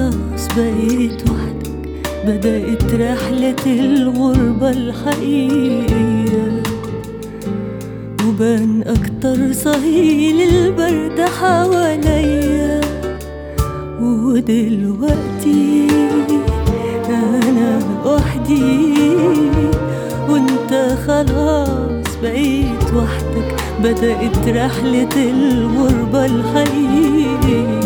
خلاص بقيت وحدك بدأت رحلة الغربة الحقيقية وبان أكتر صهيل البرد حواليا ودلوقتي أنا وحدي وانت خلاص بقيت وحدك بدأت رحلة الغربة الحقيقية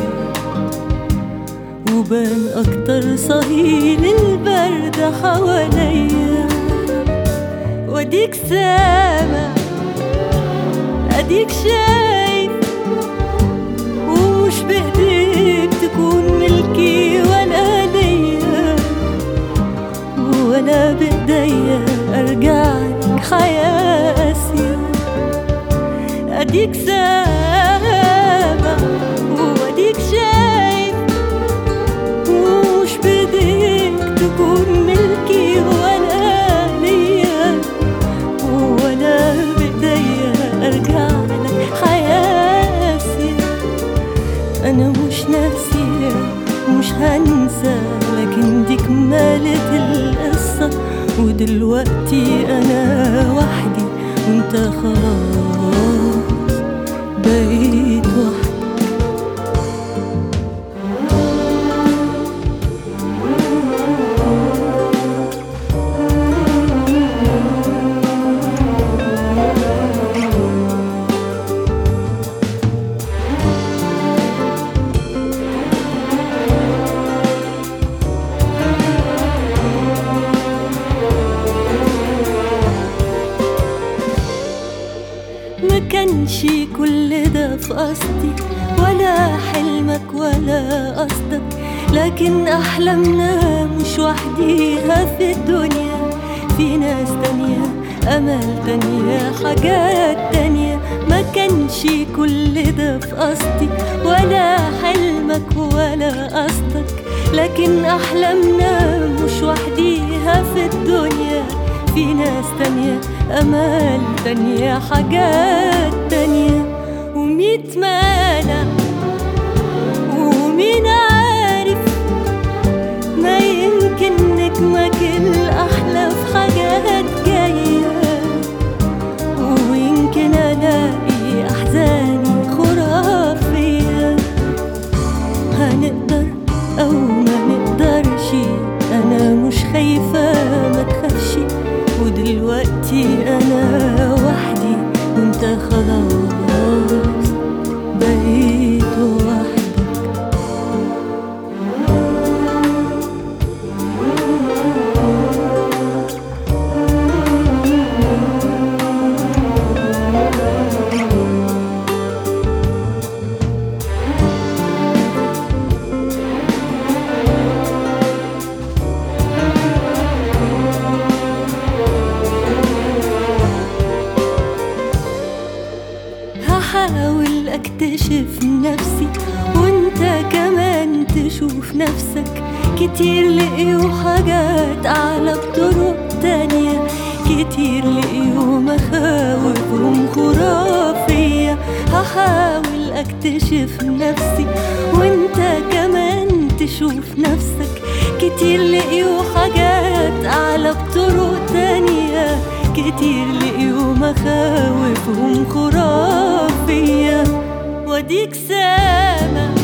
وبان أكتر صهيل البرد حواليا واديك سامع اديك شايف ومش بايديك تكون ملكي ولا ليا ولا بايديا ارجع لك حياتي اديك سامع واديك شايف ومش بايديك تكون ملكي ولا ليا ولا بايديا ارجع لك حياتي انا مش ناسيه مش هنسى لكن دي كمالة القصة ودلوقتي انا وحدي وانت خلاص بقيت وحدي ما كانش كل ده في قصدي ولا حلمك ولا قصدك لكن أحلامنا مش وحديها في الدنيا في ناس تانية أمل تانية حاجات تانية ما كانش كل ده في قصدي ولا حلمك ولا قصدك لكن أحلامنا مش وحديها في الدنيا في ناس تانية أمال تانية حاجات تانية وميت مانع ومين عارف ما يمكن نجمك الأحلى في حاجات جاية ويمكن ألاقي أحزاني خرافية هنقدر أو ما نقدرش أنا مش خايفة ما تخافش ودلوقتي أنا وحدي وانت خلاص بقيت وحدك هحاول اكتشف نفسي وانت كمان تشوف نفسك كتير لقيوا حاجات اعلى بطرق تانية كتير لقيوا مخاوفهم خرافية هحاول اكتشف نفسي وانت كمان تشوف نفسك كتير لقيوا حاجات اعلى بطرق تانية كتير لقيوا مخاوفهم خرافية واديك سامع